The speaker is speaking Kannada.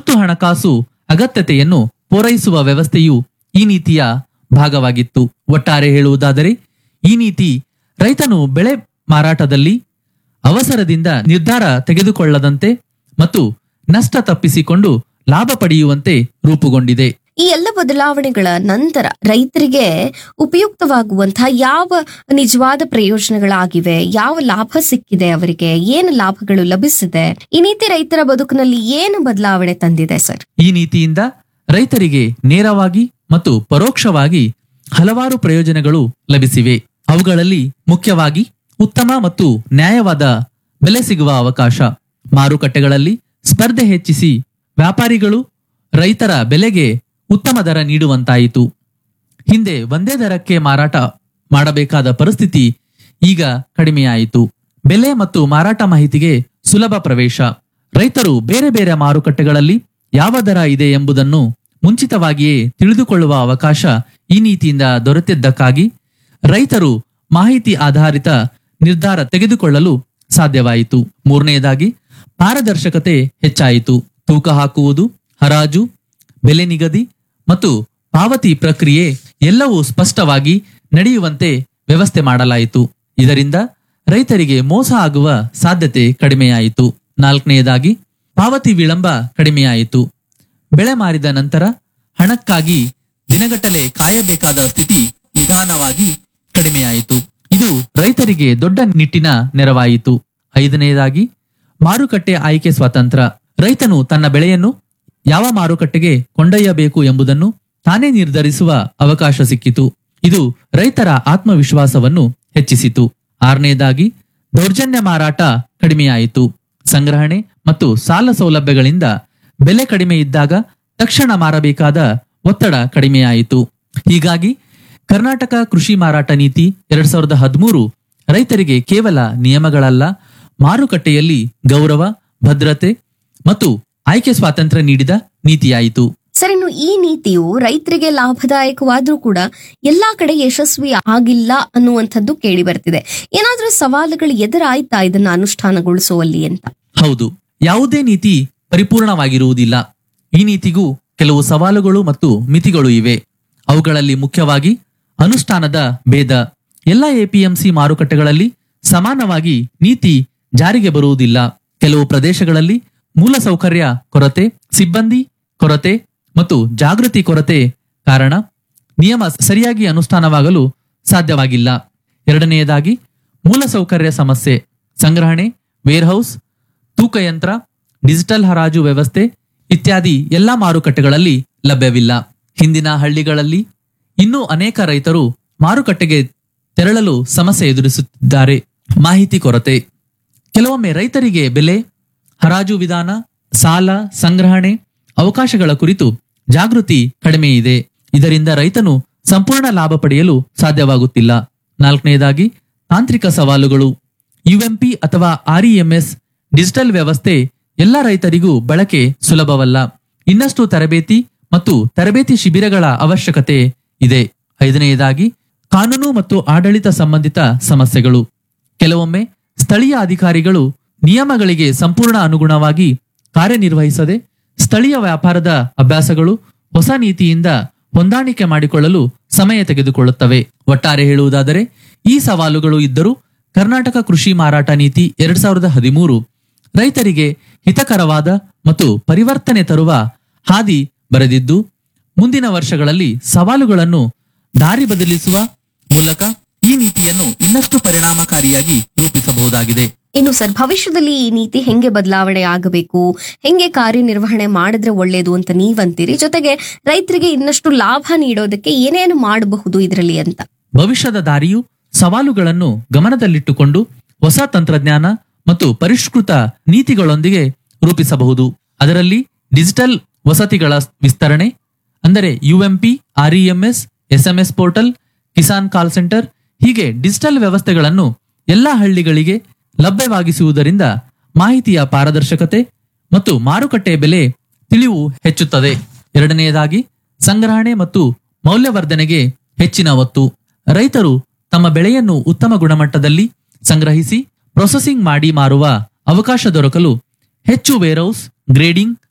ತುರ್ತು ಹಣಕಾಸು ಅಗತ್ಯತೆಯನ್ನು ಪೂರೈಸುವ ವ್ಯವಸ್ಥೆಯು ಈ ನೀತಿಯ ಭಾಗವಾಗಿತ್ತು ಒಟ್ಟಾರೆ ಹೇಳುವುದಾದರೆ ಈ ನೀತಿ ರೈತನು ಬೆಳೆ ಮಾರಾಟದಲ್ಲಿ ಅವಸರದಿಂದ ನಿರ್ಧಾರ ತೆಗೆದುಕೊಳ್ಳದಂತೆ ಮತ್ತು ನಷ್ಟ ತಪ್ಪಿಸಿಕೊಂಡು ಲಾಭ ಪಡೆಯುವಂತೆ ರೂಪುಗೊಂಡಿದೆ ಈ ಎಲ್ಲ ಬದಲಾವಣೆಗಳ ನಂತರ ರೈತರಿಗೆ ಉಪಯುಕ್ತವಾಗುವಂತಹ ಯಾವ ನಿಜವಾದ ಪ್ರಯೋಜನಗಳಾಗಿವೆ ಯಾವ ಲಾಭ ಸಿಕ್ಕಿದೆ ಅವರಿಗೆ ಏನು ಲಾಭಗಳು ಲಭಿಸಿದೆ ಈ ನೀತಿ ರೈತರ ಬದುಕಿನಲ್ಲಿ ಏನು ಬದಲಾವಣೆ ತಂದಿದೆ ಸರ್ ಈ ನೀತಿಯಿಂದ ರೈತರಿಗೆ ನೇರವಾಗಿ ಮತ್ತು ಪರೋಕ್ಷವಾಗಿ ಹಲವಾರು ಪ್ರಯೋಜನಗಳು ಲಭಿಸಿವೆ ಅವುಗಳಲ್ಲಿ ಮುಖ್ಯವಾಗಿ ಉತ್ತಮ ಮತ್ತು ನ್ಯಾಯವಾದ ಬೆಲೆ ಸಿಗುವ ಅವಕಾಶ ಮಾರುಕಟ್ಟೆಗಳಲ್ಲಿ ಸ್ಪರ್ಧೆ ಹೆಚ್ಚಿಸಿ ವ್ಯಾಪಾರಿಗಳು ರೈತರ ಬೆಲೆಗೆ ಉತ್ತಮ ದರ ನೀಡುವಂತಾಯಿತು ಹಿಂದೆ ಒಂದೇ ದರಕ್ಕೆ ಮಾರಾಟ ಮಾಡಬೇಕಾದ ಪರಿಸ್ಥಿತಿ ಈಗ ಕಡಿಮೆಯಾಯಿತು ಬೆಲೆ ಮತ್ತು ಮಾರಾಟ ಮಾಹಿತಿಗೆ ಸುಲಭ ಪ್ರವೇಶ ರೈತರು ಬೇರೆ ಬೇರೆ ಮಾರುಕಟ್ಟೆಗಳಲ್ಲಿ ಯಾವ ದರ ಇದೆ ಎಂಬುದನ್ನು ಮುಂಚಿತವಾಗಿಯೇ ತಿಳಿದುಕೊಳ್ಳುವ ಅವಕಾಶ ಈ ನೀತಿಯಿಂದ ದೊರೆತಿದ್ದಕ್ಕಾಗಿ ರೈತರು ಮಾಹಿತಿ ಆಧಾರಿತ ನಿರ್ಧಾರ ತೆಗೆದುಕೊಳ್ಳಲು ಸಾಧ್ಯವಾಯಿತು ಮೂರನೆಯದಾಗಿ ಪಾರದರ್ಶಕತೆ ಹೆಚ್ಚಾಯಿತು ತೂಕ ಹಾಕುವುದು ಹರಾಜು ಬೆಲೆ ನಿಗದಿ ಮತ್ತು ಪಾವತಿ ಪ್ರಕ್ರಿಯೆ ಎಲ್ಲವೂ ಸ್ಪಷ್ಟವಾಗಿ ನಡೆಯುವಂತೆ ವ್ಯವಸ್ಥೆ ಮಾಡಲಾಯಿತು ಇದರಿಂದ ರೈತರಿಗೆ ಮೋಸ ಆಗುವ ಸಾಧ್ಯತೆ ಕಡಿಮೆಯಾಯಿತು ನಾಲ್ಕನೆಯದಾಗಿ ಪಾವತಿ ವಿಳಂಬ ಕಡಿಮೆಯಾಯಿತು ಬೆಳೆ ಮಾರಿದ ನಂತರ ಹಣಕ್ಕಾಗಿ ದಿನಗಟ್ಟಲೆ ಕಾಯಬೇಕಾದ ಸ್ಥಿತಿ ನಿಧಾನವಾಗಿ ಕಡಿಮೆಯಾಯಿತು ಇದು ರೈತರಿಗೆ ದೊಡ್ಡ ನಿಟ್ಟಿನ ನೆರವಾಯಿತು ಐದನೆಯದಾಗಿ ಮಾರುಕಟ್ಟೆ ಆಯ್ಕೆ ಸ್ವಾತಂತ್ರ್ಯ ರೈತನು ತನ್ನ ಬೆಳೆಯನ್ನು ಯಾವ ಮಾರುಕಟ್ಟೆಗೆ ಕೊಂಡೊಯ್ಯಬೇಕು ಎಂಬುದನ್ನು ತಾನೇ ನಿರ್ಧರಿಸುವ ಅವಕಾಶ ಸಿಕ್ಕಿತು ಇದು ರೈತರ ಆತ್ಮವಿಶ್ವಾಸವನ್ನು ಹೆಚ್ಚಿಸಿತು ಆರನೆಯದಾಗಿ ದೌರ್ಜನ್ಯ ಮಾರಾಟ ಕಡಿಮೆಯಾಯಿತು ಸಂಗ್ರಹಣೆ ಮತ್ತು ಸಾಲ ಸೌಲಭ್ಯಗಳಿಂದ ಬೆಲೆ ಕಡಿಮೆ ಇದ್ದಾಗ ತಕ್ಷಣ ಮಾರಬೇಕಾದ ಒತ್ತಡ ಕಡಿಮೆಯಾಯಿತು ಹೀಗಾಗಿ ಕರ್ನಾಟಕ ಕೃಷಿ ಮಾರಾಟ ನೀತಿ ಎರಡ್ ಸಾವಿರದ ಹದಿಮೂರು ರೈತರಿಗೆ ಕೇವಲ ನಿಯಮಗಳಲ್ಲ ಮಾರುಕಟ್ಟೆಯಲ್ಲಿ ಗೌರವ ಭದ್ರತೆ ಮತ್ತು ಆಯ್ಕೆ ಸ್ವಾತಂತ್ರ್ಯ ನೀಡಿದ ನೀತಿಯಾಯಿತು ಸರ್ ಇನ್ನು ಈ ನೀತಿಯು ರೈತರಿಗೆ ಲಾಭದಾಯಕವಾದ್ರೂ ಕೂಡ ಎಲ್ಲಾ ಕಡೆ ಯಶಸ್ವಿ ಆಗಿಲ್ಲ ಅನ್ನುವಂಥದ್ದು ಕೇಳಿ ಬರ್ತಿದೆ ಏನಾದ್ರೂ ಸವಾಲುಗಳು ಎದುರಾಯ್ತಾ ಇದನ್ನ ಅನುಷ್ಠಾನಗೊಳಿಸುವಲ್ಲಿ ಅಂತ ಹೌದು ಯಾವುದೇ ನೀತಿ ಪರಿಪೂರ್ಣವಾಗಿರುವುದಿಲ್ಲ ಈ ನೀತಿಗೂ ಕೆಲವು ಸವಾಲುಗಳು ಮತ್ತು ಮಿತಿಗಳು ಇವೆ ಅವುಗಳಲ್ಲಿ ಮುಖ್ಯವಾಗಿ ಅನುಷ್ಠಾನದ ಭೇದ ಎಲ್ಲ ಎಪಿಎಂಸಿ ಮಾರುಕಟ್ಟೆಗಳಲ್ಲಿ ಸಮಾನವಾಗಿ ನೀತಿ ಜಾರಿಗೆ ಬರುವುದಿಲ್ಲ ಕೆಲವು ಪ್ರದೇಶಗಳಲ್ಲಿ ಮೂಲಸೌಕರ್ಯ ಕೊರತೆ ಸಿಬ್ಬಂದಿ ಕೊರತೆ ಮತ್ತು ಜಾಗೃತಿ ಕೊರತೆ ಕಾರಣ ನಿಯಮ ಸರಿಯಾಗಿ ಅನುಷ್ಠಾನವಾಗಲು ಸಾಧ್ಯವಾಗಿಲ್ಲ ಎರಡನೆಯದಾಗಿ ಮೂಲಸೌಕರ್ಯ ಸಮಸ್ಯೆ ಸಂಗ್ರಹಣೆ ವೇರ್ಹೌಸ್ ತೂಕಯಂತ್ರ ಡಿಜಿಟಲ್ ಹರಾಜು ವ್ಯವಸ್ಥೆ ಇತ್ಯಾದಿ ಎಲ್ಲಾ ಮಾರುಕಟ್ಟೆಗಳಲ್ಲಿ ಲಭ್ಯವಿಲ್ಲ ಹಿಂದಿನ ಹಳ್ಳಿಗಳಲ್ಲಿ ಇನ್ನೂ ಅನೇಕ ರೈತರು ಮಾರುಕಟ್ಟೆಗೆ ತೆರಳಲು ಸಮಸ್ಯೆ ಎದುರಿಸುತ್ತಿದ್ದಾರೆ ಮಾಹಿತಿ ಕೊರತೆ ಕೆಲವೊಮ್ಮೆ ರೈತರಿಗೆ ಬೆಲೆ ಹರಾಜು ವಿಧಾನ ಸಾಲ ಸಂಗ್ರಹಣೆ ಅವಕಾಶಗಳ ಕುರಿತು ಜಾಗೃತಿ ಕಡಿಮೆ ಇದೆ ಇದರಿಂದ ರೈತನು ಸಂಪೂರ್ಣ ಲಾಭ ಪಡೆಯಲು ಸಾಧ್ಯವಾಗುತ್ತಿಲ್ಲ ನಾಲ್ಕನೆಯದಾಗಿ ತಾಂತ್ರಿಕ ಸವಾಲುಗಳು ಯುಎಂಪಿ ಅಥವಾ ಆರ್ಇಎಂಎಸ್ ಡಿಜಿಟಲ್ ವ್ಯವಸ್ಥೆ ಎಲ್ಲ ರೈತರಿಗೂ ಬಳಕೆ ಸುಲಭವಲ್ಲ ಇನ್ನಷ್ಟು ತರಬೇತಿ ಮತ್ತು ತರಬೇತಿ ಶಿಬಿರಗಳ ಅವಶ್ಯಕತೆ ಇದೆ ಐದನೆಯದಾಗಿ ಕಾನೂನು ಮತ್ತು ಆಡಳಿತ ಸಂಬಂಧಿತ ಸಮಸ್ಯೆಗಳು ಕೆಲವೊಮ್ಮೆ ಸ್ಥಳೀಯ ಅಧಿಕಾರಿಗಳು ನಿಯಮಗಳಿಗೆ ಸಂಪೂರ್ಣ ಅನುಗುಣವಾಗಿ ಕಾರ್ಯನಿರ್ವಹಿಸದೆ ಸ್ಥಳೀಯ ವ್ಯಾಪಾರದ ಅಭ್ಯಾಸಗಳು ಹೊಸ ನೀತಿಯಿಂದ ಹೊಂದಾಣಿಕೆ ಮಾಡಿಕೊಳ್ಳಲು ಸಮಯ ತೆಗೆದುಕೊಳ್ಳುತ್ತವೆ ಒಟ್ಟಾರೆ ಹೇಳುವುದಾದರೆ ಈ ಸವಾಲುಗಳು ಇದ್ದರೂ ಕರ್ನಾಟಕ ಕೃಷಿ ಮಾರಾಟ ನೀತಿ ಎರಡ್ ಸಾವಿರದ ಹದಿಮೂರು ರೈತರಿಗೆ ಹಿತಕರವಾದ ಮತ್ತು ಪರಿವರ್ತನೆ ತರುವ ಹಾದಿ ಬರೆದಿದ್ದು ಮುಂದಿನ ವರ್ಷಗಳಲ್ಲಿ ಸವಾಲುಗಳನ್ನು ದಾರಿ ಬದಲಿಸುವ ಮೂಲಕ ಈ ನೀತಿಯನ್ನು ಇನ್ನಷ್ಟು ಪರಿಣಾಮಕಾರಿಯಾಗಿ ರೂಪಿಸಬಹುದಾಗಿದೆ ಇನ್ನು ಸರ್ ಭವಿಷ್ಯದಲ್ಲಿ ಈ ನೀತಿ ಹೆಂಗೆ ಬದಲಾವಣೆ ಆಗಬೇಕು ಹೆಂಗೆ ಕಾರ್ಯನಿರ್ವಹಣೆ ಮಾಡಿದ್ರೆ ಒಳ್ಳೇದು ಅಂತ ನೀವಂತೀರಿ ಜೊತೆಗೆ ರೈತರಿಗೆ ಇನ್ನಷ್ಟು ಲಾಭ ನೀಡೋದಕ್ಕೆ ಏನೇನು ಮಾಡಬಹುದು ಇದರಲ್ಲಿ ಅಂತ ಭವಿಷ್ಯದ ದಾರಿಯು ಸವಾಲುಗಳನ್ನು ಗಮನದಲ್ಲಿಟ್ಟುಕೊಂಡು ಹೊಸ ತಂತ್ರಜ್ಞಾನ ಮತ್ತು ಪರಿಷ್ಕೃತ ನೀತಿಗಳೊಂದಿಗೆ ರೂಪಿಸಬಹುದು ಅದರಲ್ಲಿ ಡಿಜಿಟಲ್ ವಸತಿಗಳ ವಿಸ್ತರಣೆ ಅಂದರೆ UMP REMS SMS portal Kisan call centre ಹೀಗೆ ಡಿಜಿಟಲ್ ವ್ಯವಸ್ಥೆಗಳನ್ನು ಎಲ್ಲಾ ಹಳ್ಳಿಗಳಿಗೆ ಲಭ್ಯವಾಗಿಸುವುದರಿಂದ ಮಾಹಿತಿಯ ಪಾರದರ್ಶಕತೆ ಮತ್ತು ಮಾರುಕಟ್ಟೆ ಬೆಲೆ ತಿಳಿವು ಹೆಚ್ಚುತ್ತದೆ ಎರಡನೆಯದಾಗಿ ಸಂಗ್ರಹಣೆ ಮತ್ತು ಮೌಲ್ಯವರ್ಧನೆಗೆ ಹೆಚ್ಚಿನ ಒತ್ತು ರೈತರು ತಮ್ಮ ಬೆಳೆಯನ್ನು ಉತ್ತಮ ಗುಣಮಟ್ಟದಲ್ಲಿ ಸಂಗ್ರಹಿಸಿ ಪ್ರೊಸೆಸಿಂಗ್ ಮಾಡಿ ಮಾರುವ ಅವಕಾಶ ದೊರಕಲು ಹೆಚ್ಚು ವೇರ್ಹೌಸ್ ಗ್ರೇಡಿಂಗ್